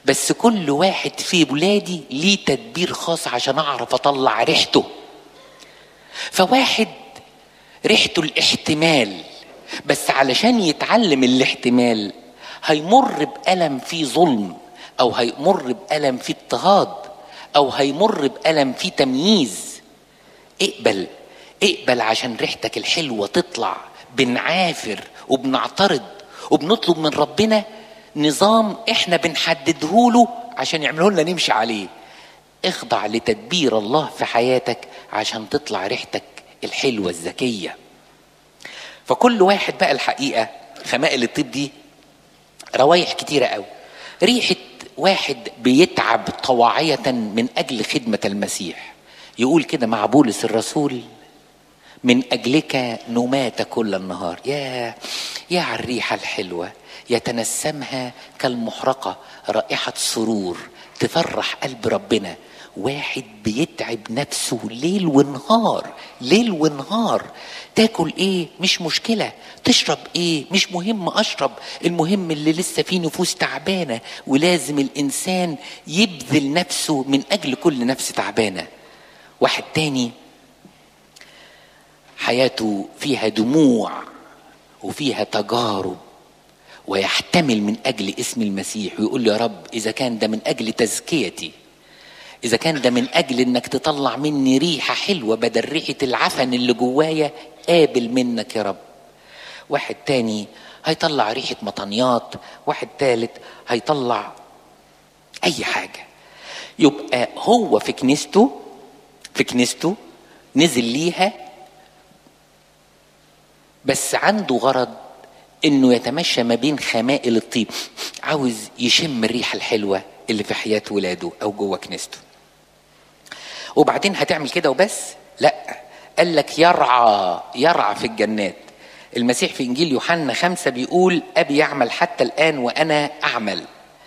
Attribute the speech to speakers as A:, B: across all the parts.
A: بس كل واحد في ولادي ليه تدبير خاص عشان اعرف اطلع ريحته فواحد ريحته الاحتمال بس علشان يتعلم الاحتمال هيمر بألم فيه ظلم أو هيمر بألم فيه اضطهاد أو هيمر بألم فيه تمييز اقبل اقبل عشان ريحتك الحلوة تطلع بنعافر وبنعترض وبنطلب من ربنا نظام احنا بنحدده له عشان يعمله لنا نمشي عليه اخضع لتدبير الله في حياتك عشان تطلع ريحتك الحلوة الذكية فكل واحد بقى الحقيقة خمائل الطيب دي روايح كتيرة قوي ريحة واحد بيتعب طواعية من أجل خدمة المسيح يقول كده مع بولس الرسول من أجلك نمات كل النهار يا يا على الريحة الحلوة يتنسمها كالمحرقة رائحة سرور تفرح قلب ربنا واحد بيتعب نفسه ليل ونهار ليل ونهار تاكل ايه مش مشكلة تشرب ايه مش مهم اشرب المهم اللي لسه فيه نفوس تعبانة ولازم الانسان يبذل نفسه من اجل كل نفس تعبانة واحد تاني حياته فيها دموع وفيها تجارب ويحتمل من اجل اسم المسيح ويقول له يا رب اذا كان ده من اجل تزكيتي اذا كان ده من اجل انك تطلع مني ريحه حلوه بدل ريحه العفن اللي جوايا قابل منك يا رب واحد تاني هيطلع ريحه مطنيات واحد تالت هيطلع اي حاجه يبقى هو في كنيسته في كنيسته نزل ليها بس عنده غرض انه يتمشى ما بين خمائل الطيب عاوز يشم الريحه الحلوه اللي في حياه ولاده او جوه كنيسته وبعدين هتعمل كده وبس لا قال لك يرعى يرعى في الجنات المسيح في انجيل يوحنا خمسة بيقول ابي يعمل حتى الان وانا اعمل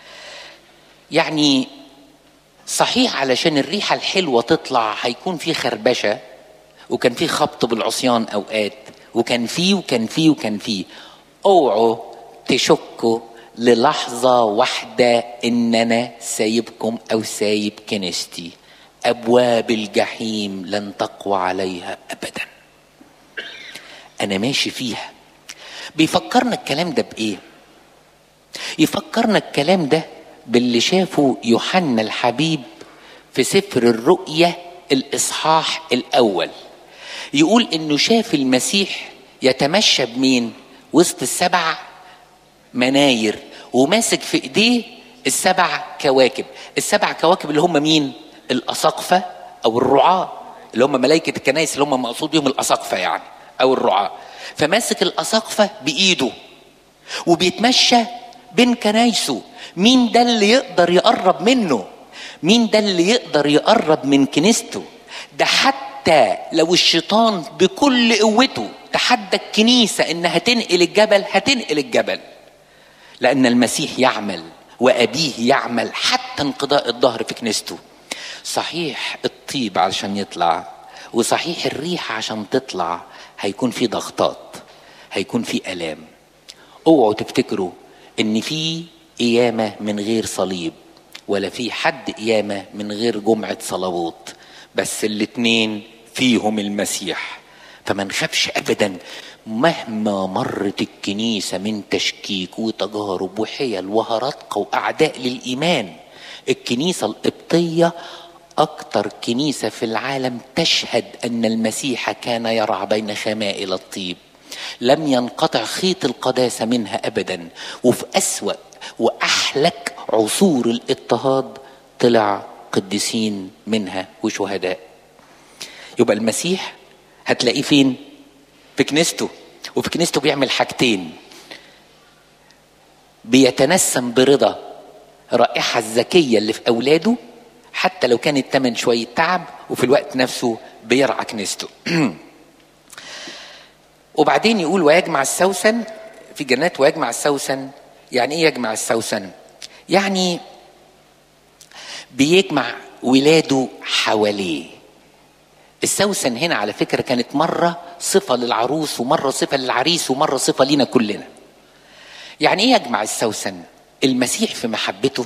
A: يعني صحيح علشان الريحه الحلوه تطلع هيكون في خربشه وكان في خبط بالعصيان اوقات وكان فيه وكان فيه وكان فيه اوعوا تشكوا للحظة واحدة إن أنا سايبكم أو سايب كنيستي أبواب الجحيم لن تقوى عليها أبدا أنا ماشي فيها بيفكرنا الكلام ده بإيه؟ يفكرنا الكلام ده باللي شافه يوحنا الحبيب في سفر الرؤية الإصحاح الأول يقول إنه شاف المسيح يتمشى بمين؟ وسط السبع مناير وماسك في ايديه السبع كواكب السبع كواكب اللي هم مين الاساقفه او الرعاه اللي هم ملائكه الكنائس اللي هم مقصود بيهم الاساقفه يعني او الرعاه فماسك الاساقفه بايده وبيتمشى بين كنايسه مين ده اللي يقدر يقرب منه مين ده اللي يقدر يقرب من كنيسته ده حتى لو الشيطان بكل قوته تحدى الكنيسة إنها تنقل الجبل هتنقل الجبل لأن المسيح يعمل وأبيه يعمل حتى انقضاء الظهر في كنيسته صحيح الطيب عشان يطلع وصحيح الريحة عشان تطلع هيكون في ضغطات هيكون في آلام اوعوا تفتكروا ان في قيامة من غير صليب ولا في حد قيامة من غير جمعة صلوات بس الاتنين فيهم المسيح فما نخافش ابدا مهما مرت الكنيسه من تشكيك وتجارب وحيل وهرطقه واعداء للايمان الكنيسه القبطيه اكثر كنيسه في العالم تشهد ان المسيح كان يرعى بين خمائل الطيب لم ينقطع خيط القداسه منها ابدا وفي اسوا واحلك عصور الاضطهاد طلع قديسين منها وشهداء يبقى المسيح هتلاقيه فين في كنيسته وفي كنيسته بيعمل حاجتين بيتنسم برضا رائحة الذكية اللي في أولاده حتى لو كان التمن شوية تعب وفي الوقت نفسه بيرعى كنيسته وبعدين يقول ويجمع السوسن في جنات ويجمع السوسن يعني ايه يجمع السوسن يعني بيجمع ولاده حواليه السوسن هنا على فكرة كانت مرة صفة للعروس ومرة صفة للعريس ومرة صفة لينا كلنا يعني ايه يجمع السوسن المسيح في محبته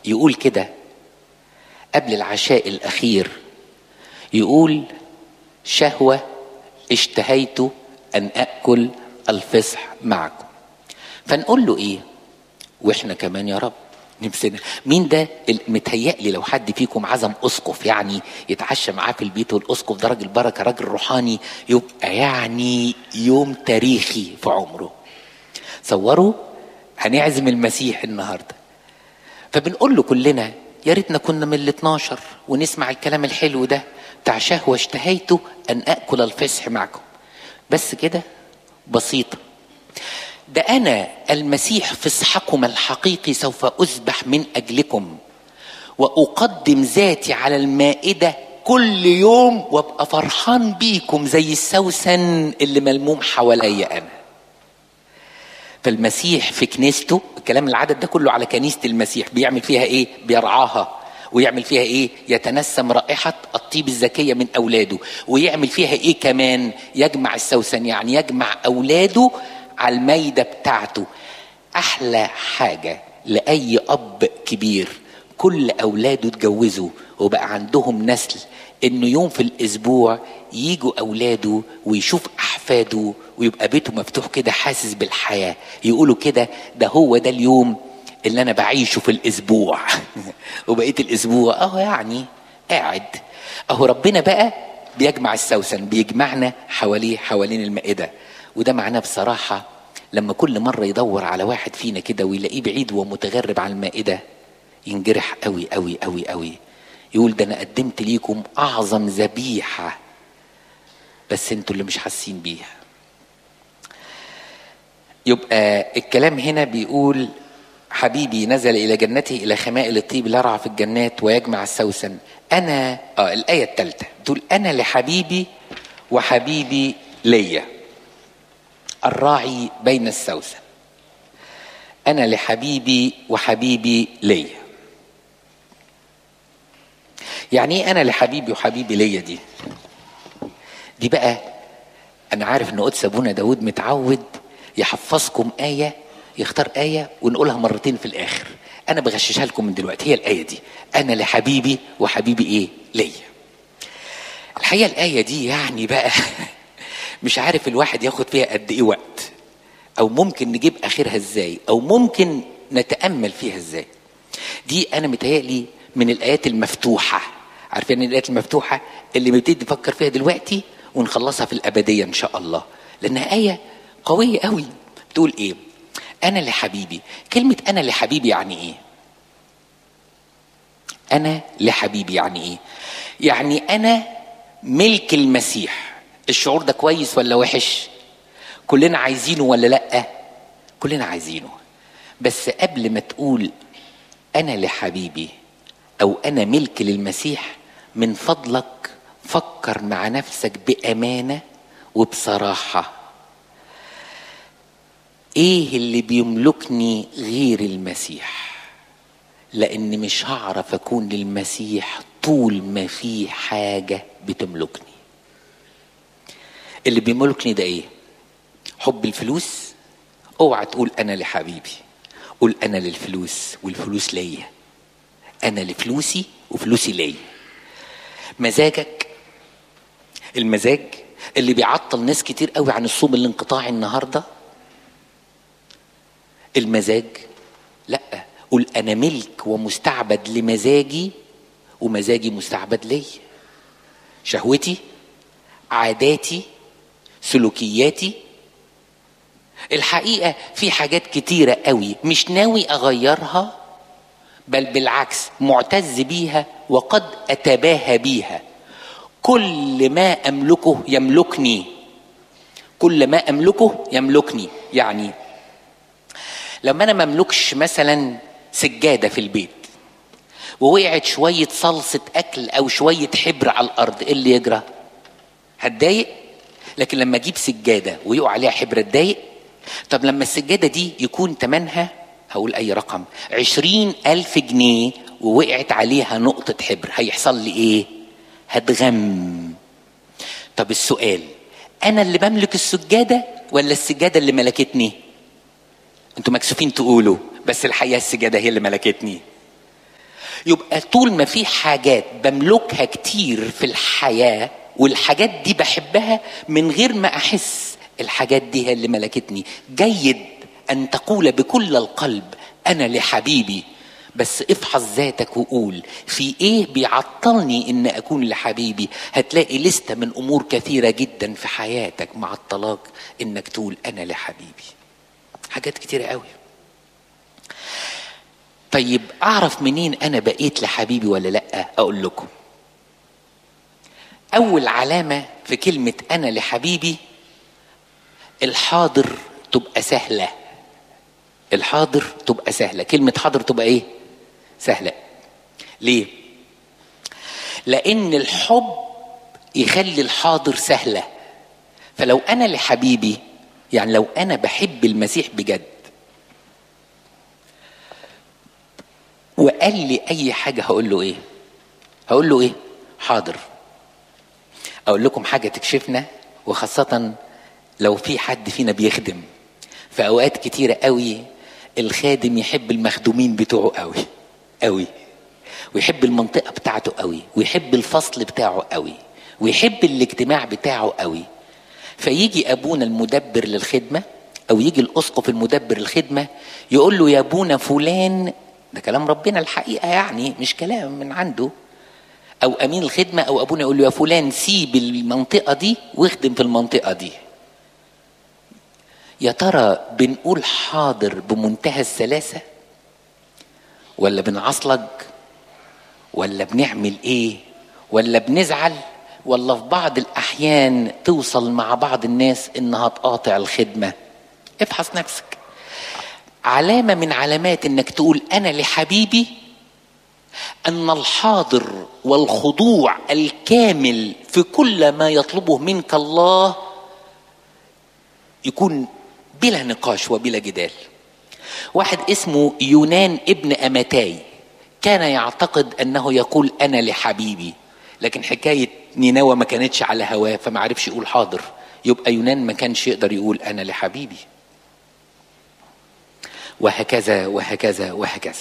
A: يقول كده قبل العشاء الأخير يقول شهوة اشتهيت أن أكل الفصح معكم فنقول له إيه وإحنا كمان يا رب نفسنا مين ده متهيألي لو حد فيكم عزم اسقف يعني يتعشى معاه في البيت والاسقف ده راجل بركه راجل روحاني يبقى يعني يوم تاريخي في عمره تصوروا هنعزم المسيح النهارده فبنقول له كلنا يا ريتنا كنا من ال 12 ونسمع الكلام الحلو ده بتاع شهوه اشتهيته ان اكل الفصح معكم بس كده بسيطه ده انا المسيح فصحكم الحقيقي سوف اذبح من اجلكم واقدم ذاتي على المائده كل يوم وابقى فرحان بيكم زي السوسن اللي ملموم حواليا انا فالمسيح في كنيسته الكلام العدد ده كله على كنيسه المسيح بيعمل فيها ايه بيرعاها ويعمل فيها ايه يتنسم رائحة الطيب الزكية من أولاده ويعمل فيها ايه كمان يجمع السوسن يعني يجمع أولاده على المايدة بتاعته أحلى حاجة لأي أب كبير كل أولاده اتجوزوا وبقى عندهم نسل إنه يوم في الأسبوع يجوا أولاده ويشوف أحفاده ويبقى بيته مفتوح كده حاسس بالحياة يقولوا كده ده هو ده اليوم اللي أنا بعيشه في الأسبوع وبقيت الأسبوع أهو يعني قاعد أهو ربنا بقى بيجمع السوسن بيجمعنا حواليه حوالين المائدة وده معناه بصراحة لما كل مرة يدور على واحد فينا كده ويلاقيه بعيد ومتغرب على المائدة ينجرح قوي قوي قوي قوي يقول ده أنا قدمت ليكم أعظم ذبيحة بس انتوا اللي مش حاسين بيها يبقى الكلام هنا بيقول حبيبي نزل إلى جنته إلى خمائل الطيب لرع في الجنات ويجمع السوسن أنا آه الآية الثالثة تقول أنا لحبيبي وحبيبي ليا الراعي بين السوسن انا لحبيبي وحبيبي ليا يعني ايه انا لحبيبي وحبيبي ليا دي دي بقى انا عارف ان قدس ابونا داود متعود يحفظكم ايه يختار ايه ونقولها مرتين في الاخر انا بغششها لكم من دلوقتي هي الايه دي انا لحبيبي وحبيبي ايه ليا الحقيقه الايه دي يعني بقى مش عارف الواحد ياخد فيها قد ايه وقت او ممكن نجيب اخرها ازاي او ممكن نتامل فيها ازاي دي انا متهيألي من الايات المفتوحه عارفين الايات المفتوحه اللي بنبتدي نفكر فيها دلوقتي ونخلصها في الابديه ان شاء الله لانها ايه قويه قوي بتقول ايه انا لحبيبي كلمه انا لحبيبي يعني ايه انا لحبيبي يعني ايه يعني انا ملك المسيح الشعور ده كويس ولا وحش كلنا عايزينه ولا لا كلنا عايزينه بس قبل ما تقول انا لحبيبي او انا ملك للمسيح من فضلك فكر مع نفسك بامانه وبصراحه ايه اللي بيملكني غير المسيح لان مش هعرف اكون للمسيح طول ما في حاجه بتملكني اللي بيملكني ده ايه حب الفلوس اوعى تقول انا لحبيبي قول انا للفلوس والفلوس ليا انا لفلوسي وفلوسي ليا مزاجك المزاج اللي بيعطل ناس كتير قوي عن الصوم الانقطاعي النهارده المزاج لا قول انا ملك ومستعبد لمزاجي ومزاجي مستعبد ليا شهوتي عاداتي سلوكياتي الحقيقة في حاجات كتيرة قوي مش ناوي أغيرها بل بالعكس معتز بيها وقد أتباهى بيها كل ما أملكه يملكني كل ما أملكه يملكني يعني لما أنا مملكش مثلا سجادة في البيت ووقعت شوية صلصة أكل أو شوية حبر على الأرض إيه اللي يجرى؟ هتضايق؟ لكن لما أجيب سجادة ويقع عليها حبر أتضايق؟ طب لما السجادة دي يكون تمنها هقول أي رقم عشرين ألف جنيه ووقعت عليها نقطة حبر هيحصل لي إيه؟ هتغم طب السؤال أنا اللي بملك السجادة ولا السجادة اللي ملكتني؟ انتوا مكسوفين تقولوا بس الحقيقة السجادة هي اللي ملكتني يبقى طول ما في حاجات بملكها كتير في الحياه والحاجات دي بحبها من غير ما احس الحاجات دي هي اللي ملكتني جيد ان تقول بكل القلب انا لحبيبي بس افحص ذاتك وقول في ايه بيعطلني ان اكون لحبيبي هتلاقي لستة من امور كثيرة جدا في حياتك معطلاك انك تقول انا لحبيبي حاجات كتيرة قوي طيب اعرف منين انا بقيت لحبيبي ولا لا اقول لكم اول علامة في كلمة انا لحبيبي الحاضر تبقى سهلة الحاضر تبقى سهلة كلمة حاضر تبقى ايه سهلة ليه لان الحب يخلي الحاضر سهلة فلو انا لحبيبي يعني لو انا بحب المسيح بجد وقال لي اي حاجة هقول له ايه هقول له ايه حاضر اقول لكم حاجة تكشفنا وخاصة لو في حد فينا بيخدم في اوقات كتيرة قوي الخادم يحب المخدومين بتوعه قوي قوي ويحب المنطقة بتاعته قوي ويحب الفصل بتاعه قوي ويحب الاجتماع بتاعه قوي فيجي ابونا المدبر للخدمة او يجي الاسقف المدبر الخدمة يقول له يا ابونا فلان ده كلام ربنا الحقيقة يعني مش كلام من عنده او امين الخدمة او ابونا يقول له يا فلان سيب المنطقة دي واخدم في المنطقة دي يا ترى بنقول حاضر بمنتهى السلاسة ولا بنعصلج ولا بنعمل ايه ولا بنزعل ولا في بعض الاحيان توصل مع بعض الناس انها تقاطع الخدمة افحص نفسك علامة من علامات انك تقول انا لحبيبي ان الحاضر والخضوع الكامل في كل ما يطلبه منك الله يكون بلا نقاش وبلا جدال واحد اسمه يونان ابن امتاي كان يعتقد انه يقول انا لحبيبي لكن حكايه نينوى ما كانتش على هواه فما عرفش يقول حاضر يبقى يونان ما كانش يقدر يقول انا لحبيبي وهكذا وهكذا وهكذا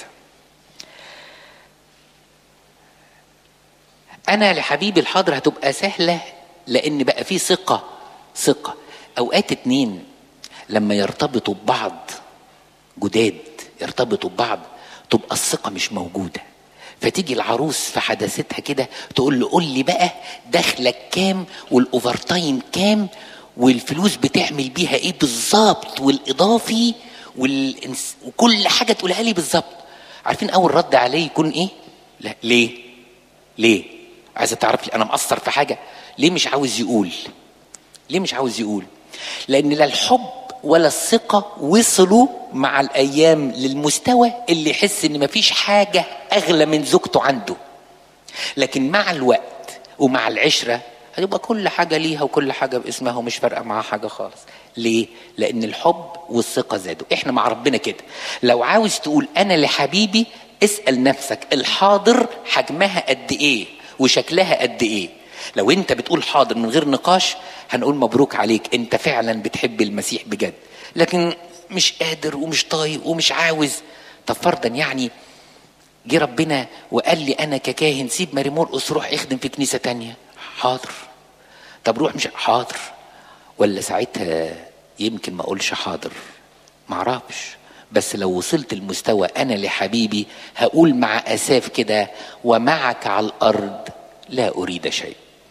A: انا لحبيبي الحاضر هتبقى سهله لان بقى في ثقه ثقه اوقات اتنين لما يرتبطوا ببعض جداد يرتبطوا ببعض تبقى الثقة مش موجودة فتيجي العروس في حداثتها كده تقول له قول لي بقى دخلك كام والاوفر تايم كام والفلوس بتعمل بيها ايه بالظبط والاضافي والإنس... وكل حاجه تقولها لي بالظبط عارفين اول رد عليه يكون ايه لا ليه ليه عايزه تعرف لي انا مقصر في حاجه ليه مش عاوز يقول ليه مش عاوز يقول لان لا الحب ولا الثقة وصلوا مع الأيام للمستوى اللي يحس إن مفيش حاجة أغلى من زوجته عنده لكن مع الوقت ومع العشرة هيبقى كل حاجة ليها وكل حاجة باسمها ومش فارقة معاها حاجة خالص ليه؟ لأن الحب والثقة زادوا احنا مع ربنا كده لو عاوز تقول أنا لحبيبي اسأل نفسك الحاضر حجمها قد إيه وشكلها قد إيه لو انت بتقول حاضر من غير نقاش هنقول مبروك عليك انت فعلا بتحب المسيح بجد لكن مش قادر ومش طايق ومش عاوز طب فرضا يعني جه ربنا وقال لي انا ككاهن سيب ماري مرقس روح اخدم في كنيسه تانية حاضر طب روح مش حاضر ولا ساعتها يمكن ما اقولش حاضر معرفش بس لو وصلت المستوى انا لحبيبي هقول مع اساف كده ومعك على الارض لا اريد شيء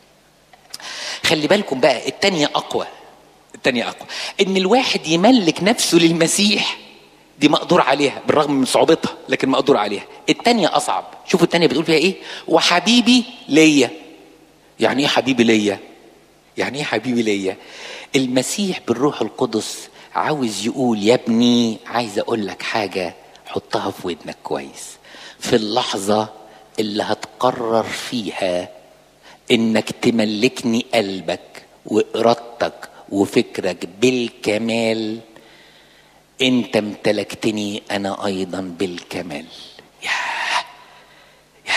A: خلي بالكم بقى التانية أقوى التانية أقوى إن الواحد يملك نفسه للمسيح دي مقدور عليها بالرغم من صعوبتها لكن مقدور عليها التانية أصعب شوفوا التانية بتقول فيها إيه وحبيبي ليا يعني إيه حبيبي ليا يعني إيه حبيبي ليا المسيح بالروح القدس عاوز يقول يا ابني عايز أقول لك حاجة حطها في ودنك كويس في اللحظة اللي هتقرر فيها انك تملكني قلبك وارادتك وفكرك بالكمال انت امتلكتني انا ايضا بالكمال يا يا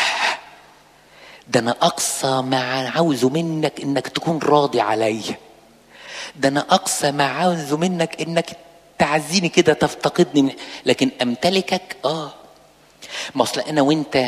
A: ده انا اقصى ما عاوزه منك انك تكون راضي عليا ده انا اقصى ما عاوزه منك انك تعزيني كده تفتقدني من لكن امتلكك اه ما اصل انا وانت